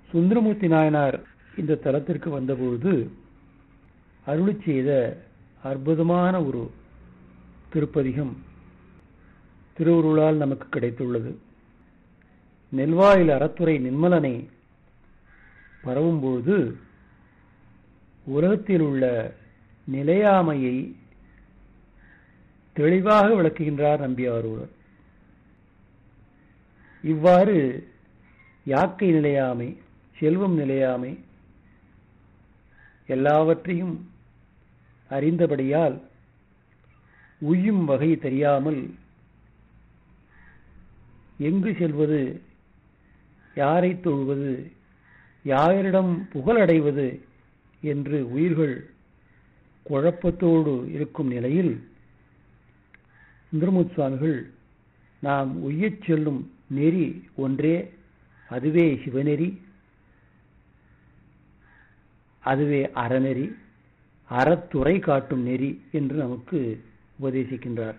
சுந்தரமூர்த்தி நாயனார் இந்த தலத்திற்கு வந்தபொழுது அருளி செய்த அற்புதமான ஒரு திருப்பதிகம் திருவுருளால் நமக்கு கிடைத்துள்ளது நெல்வாயில் அறத்துறை நிர்மலனை பரவும்பொழுது உலகத்தில் உள்ள நிலையாமையை தெளிவாக விளக்குகின்றார் நம்பியாரூரர் இவ்வாறு யாக்கை நிலையாமை செல்வம் நிலையாமை எல்லாவற்றையும் அறிந்தபடியால் உய்யும் வகை தெரியாமல் எங்கு செல்வது யாரை தொழுவது யாரிடம் புகழடைவது என்று உயிர்கள் குழப்பத்தோடு இருக்கும் நிலையில் சுந்தரமுத் சுவாமிகள் நாம் உய்யச் செல்லும் நெறி ஒன்றே அதுவே சிவநெறி அதுவே அறநெறி அறத்துறை காட்டும் நெறி என்று நமக்கு உபதேசிக்கின்றார்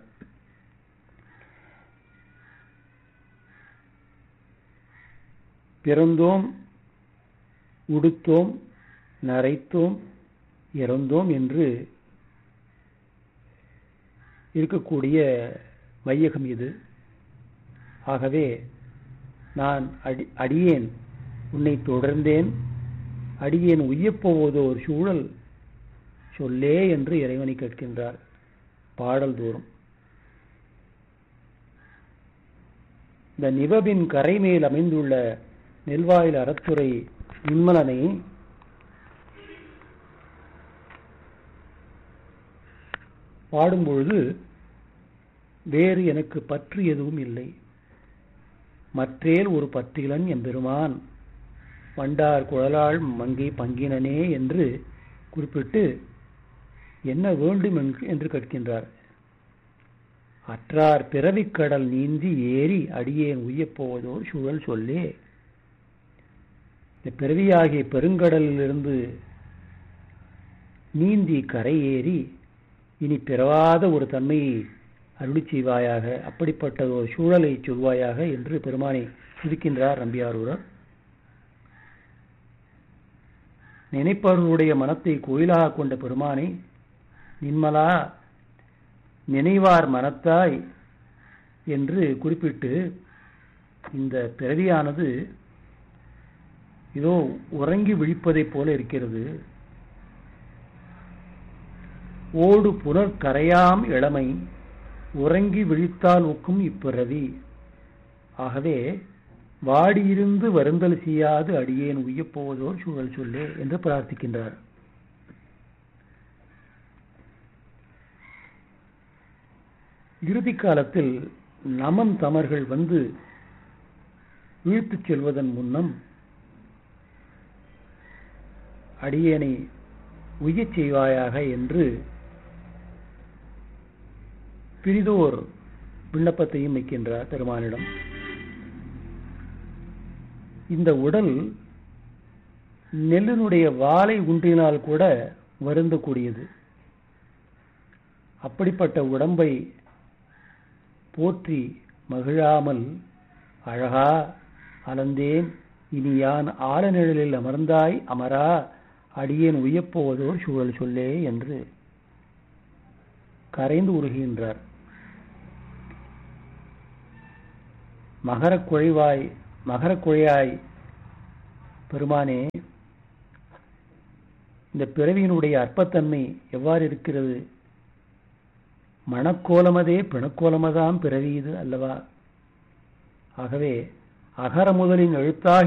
பிறந்தோம் உடுத்தோம் நரைத்தோம் இறந்தோம் என்று இருக்கக்கூடிய வையகம் இது ஆகவே நான் அடி அடியேன் உன்னை தொடர்ந்தேன் அடியேன் உய்யப்போவதோ ஒரு சூழல் சொல்லே என்று இறைவனை கேட்கின்றார் பாடல் தோறும் இந்த நிவபின் கரை மேல் அமைந்துள்ள நெல்வாயில் அறத்துறை நிம்மலனை பாடும்பொழுது வேறு எனக்கு பற்று எதுவும் இல்லை மற்றேல் ஒரு பற்றிலன் எம்பெருமான் வண்டார் குழலாள் மங்கை பங்கினனே என்று குறிப்பிட்டு என்ன வேண்டும் என்று கேட்கின்றார் அற்றார் பிறவிக் கடல் நீந்தி ஏறி அடியேன் உய்யப்போவதோர் சூழல் சொல்லே இந்த பிறவியாகிய பெருங்கடலிலிருந்து நீந்தி கரை ஏறி இனி பிறவாத ஒரு தன்மையை அருளி செய்வாயாக அப்படிப்பட்ட ஒரு சூழலை சொல்வாயாக என்று பெருமானை துதிக்கின்றார் நம்பியாரூரர் நினைப்பவர்களுடைய மனத்தை கோயிலாக கொண்ட பெருமானை நின்மலா நினைவார் மனத்தாய் என்று குறிப்பிட்டு இந்த பிறவியானது இதோ உறங்கி விழிப்பதைப் போல இருக்கிறது ஓடு புனர் கரையாம் இளமை உறங்கி விழித்தால் ஒக்கும் இப்பிறவி ஆகவே வாடியிருந்து வருந்தல் செய்யாது அடியேன் உய்யப்போவதோர் சூழல் சொல்லே என்று பிரார்த்திக்கின்றார் இறுதி காலத்தில் நமன் தமர்கள் வந்து இழுத்துச் செல்வதன் முன்னம் அடியேனை உய்யச் செய்வாயாக என்று பிரிதோர் விண்ணப்பத்தையும் வைக்கின்றார் பெருமானிடம் இந்த உடல் நெல்லினுடைய வாளை உண்டினால் கூட வருந்தக்கூடியது அப்படிப்பட்ட உடம்பை போற்றி மகிழாமல் அழகா அலந்தேன் இனி யான் ஆழ நிழலில் அமர்ந்தாய் அமரா அடியேன் உய்யப்போவதோர் சூழல் சொல்லே என்று கரைந்து உருகின்றார் மகரக் குழைவாய் மகரக் குழையாய் பெருமானே இந்த பிறவியினுடைய அற்பத்தன்மை எவ்வாறு இருக்கிறது மணக்கோலமதே பிணக்கோலமதாம் பிறவி இது அல்லவா ஆகவே அகர முதலின் எழுத்தாக